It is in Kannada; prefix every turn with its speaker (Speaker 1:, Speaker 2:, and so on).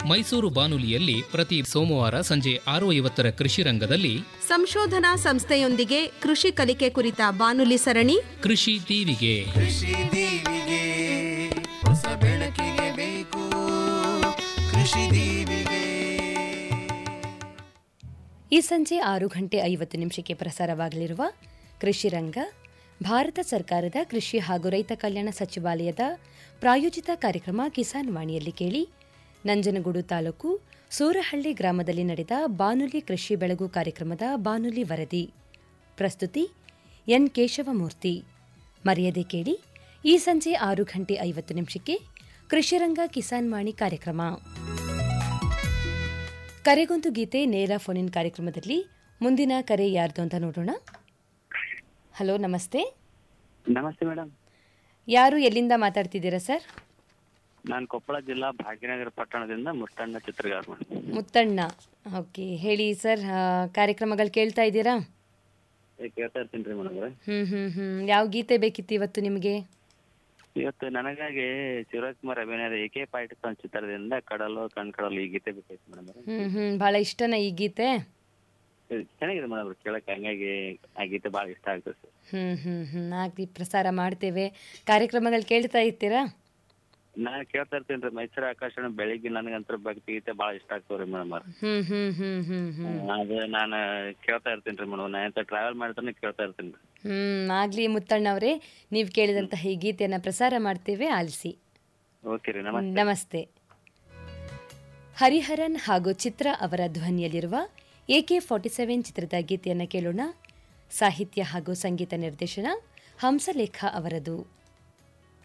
Speaker 1: ಮೈಸೂರು ಬಾನುಲಿಯಲ್ಲಿ ಪ್ರತಿ ಸೋಮವಾರ ಸಂಜೆ ಆರು ಐವತ್ತರ ಕೃಷಿ ರಂಗದಲ್ಲಿ
Speaker 2: ಸಂಶೋಧನಾ ಸಂಸ್ಥೆಯೊಂದಿಗೆ ಕೃಷಿ ಕಲಿಕೆ ಕುರಿತ ಬಾನುಲಿ ಸರಣಿ
Speaker 1: ಕೃಷಿ ದೀವಿಗೆ
Speaker 3: ಕೃಷಿ ದೀವಿಗೆ ಹೊಸ ಬೆಳಕಿಗೆ ಬೇಕು ಕೃಷಿ ದೀವಿಗೆ
Speaker 4: ಈ ಸಂಜೆ ಆರು ಗಂಟೆ ಐವತ್ತು ನಿಮಿಷಕ್ಕೆ ಪ್ರಸಾರವಾಗಲಿರುವ ಕೃಷಿ ರಂಗ ಭಾರತ ಸರ್ಕಾರದ ಕೃಷಿ ಹಾಗೂ ರೈತ ಕಲ್ಯಾಣ ಸಚಿವಾಲಯದ ಪ್ರಾಯೋಜಿತ ಕಾರ್ಯಕ್ರಮ ಕಿಸಾನ್ ವಾಣಿಯಲ್ಲಿ ಕೇಳಿ ನಂಜನಗೂಡು ತಾಲೂಕು ಸೂರಹಳ್ಳಿ ಗ್ರಾಮದಲ್ಲಿ ನಡೆದ ಬಾನುಲಿ ಕೃಷಿ ಬೆಳಗು ಕಾರ್ಯಕ್ರಮದ ಬಾನುಲಿ ವರದಿ ಪ್ರಸ್ತುತಿ ಎನ್ ಕೇಶವಮೂರ್ತಿ ಮರೆಯದೆ ಕೇಳಿ ಈ ಸಂಜೆ ಆರು ಗಂಟೆ ಐವತ್ತು ನಿಮಿಷಕ್ಕೆ ಕೃಷಿರಂಗ ಕಿಸಾನ್ ವಾಣಿ ಕಾರ್ಯಕ್ರಮ ಕರೆಗೊಂದು ಗೀತೆ ನೇರ ಫೋನಿನ್ ಕಾರ್ಯಕ್ರಮದಲ್ಲಿ ಮುಂದಿನ ಕರೆ ಯಾರ್ದು ಅಂತ ನೋಡೋಣ ಹಲೋ ನಮಸ್ತೆ
Speaker 5: ನಮಸ್ತೆ ಮೇಡಮ್
Speaker 4: ಯಾರು ಎಲ್ಲಿಂದ ಮಾತಾಡ್ತಿದ್ದೀರಾ ಸರ್
Speaker 5: ನಾನು ಕೊಪ್ಪಳ ಜಿಲ್ಲಾ ಭಾಗ್ಯನಗರ ಪಟ್ಟಣದಿಂದ ಮುತ್ತಣ್ಣ ಚಿತ್ರಗಾರ ಮೇಡಮ್
Speaker 4: ಮುತ್ತಣ್ಣ ಓಕೆ ಹೇಳಿ ಸರ್ ಆ, ಕಾರ್ಯಕ್ರಮಗಳು ಕೇಳ್ತಾ ಇದ್ದೀರಾ
Speaker 5: ಏ, ಕೇಳ್ತಾ ಇರ್ತೀನಿ ರೀ ಮೇಡಮ್
Speaker 4: ಹ್ಮ್ ಹ್ಮ್ ಹ್ಮ್ ಯಾವ ಗೀತೆ ಬೇಕಿತ್ತು ಇವತ್ತು ನಿಮಗೆ
Speaker 5: ಇವತ್ತು ನನಗಾಗಿ ಶಿವರಾಜ್ಕುಮಾರ್ ಅಭಿನಯದ ಎಕೆ ಪಾಯಿಂಟ್ ಚಿತ್ರದಿಂದ ಕಡಲು ಕಣ್ಕಡಲು ಈ ಗೀತೆ ಬೇಕಾಯ್ತು ಮೇಡಮ್
Speaker 4: ಹ್ಮ್ ಹ್ಮ್ ಬಹಳ ಇಷ್ಟನಾ ಈ ಗೀತೆ
Speaker 5: ಚೆನ್ನಾಗಿದೆ ಮೇಡಮ್ ಕೇಳಕ್ಕೆ ಹಂಗಾಗಿ ಆ ಗೀತೆ ಭಾಳ ಇಷ್ಟ ಆಗ್ತದೆ ಸರ್
Speaker 4: ಹ್ಮ್ ಹ್ಮ್ ಹ್ಮ್ ಆಗ್ಲಿ ಪ್ರಸಾರ ಮಾಡ್ತೇವೆ ಕಾರ್ಯಕ್ರಮಗಳು ಕೇಳ್ತಾ ಇರ್ತೀರಾ
Speaker 5: ನಾನು ಕೇಳ್ತಾ ಇರ್ತೀನಿ ರೀ ಮೈಸೂರು ಆಕಾಶವಾಣಿ ಬೆಳಿಗ್ಗೆ ನನಗಂತರ ಭಕ್ತಿ ಗೀತೆ ಭಾಳ ಇಷ್ಟ ಆಗ್ತಾವ ರೀ ಮೇಡಮ್
Speaker 4: ಹ್ಮ್ ಹ್ಮ್ ಹ್ಮ್ ಹ್ಮ್ ಹ್ಮ್
Speaker 5: ಅದು ನಾನು ಕೇಳ್ತಾ ಇರ್ತೀನಿ ರೀ ಮೇಡಮ್ ನಾನು ಎಂತ ಟ್ರಾವೆಲ್ ಮಾಡ್ತಾನೆ ಕೇಳ್ತಾ ಇರ್ತೀನಿ ರೀ
Speaker 4: ಹ್ಮ್ ಆಗ್ಲಿ ಮುತ್ತಣ್ಣವ್ರೆ ನೀವು ಕೇಳಿದಂತಹ ಈ ಗೀತೆಯನ್ನ ಪ್ರಸಾರ ಮಾಡ್ತೇವೆ ಆಲಿಸಿ
Speaker 5: ಓಕೆ ರೀ ನಮಸ್ತೆ
Speaker 4: ನಮಸ್ತೆ ಹರಿಹರನ್ ಹಾಗೂ ಚಿತ್ರ ಅವರ ಧ್ವನಿಯಲ್ಲಿರುವ ಎಕೆ ಫಾರ್ಟಿ ಸೆವೆನ್ ಚಿತ್ರದ ಗೀತೆಯನ್ನು ಕೇಳೋಣ ಸಾಹಿತ್ಯ ಹಾಗೂ ಸಂಗೀತ ನಿರ್ದೇಶನ ಹಂಸಲೇಖ ಅವರದು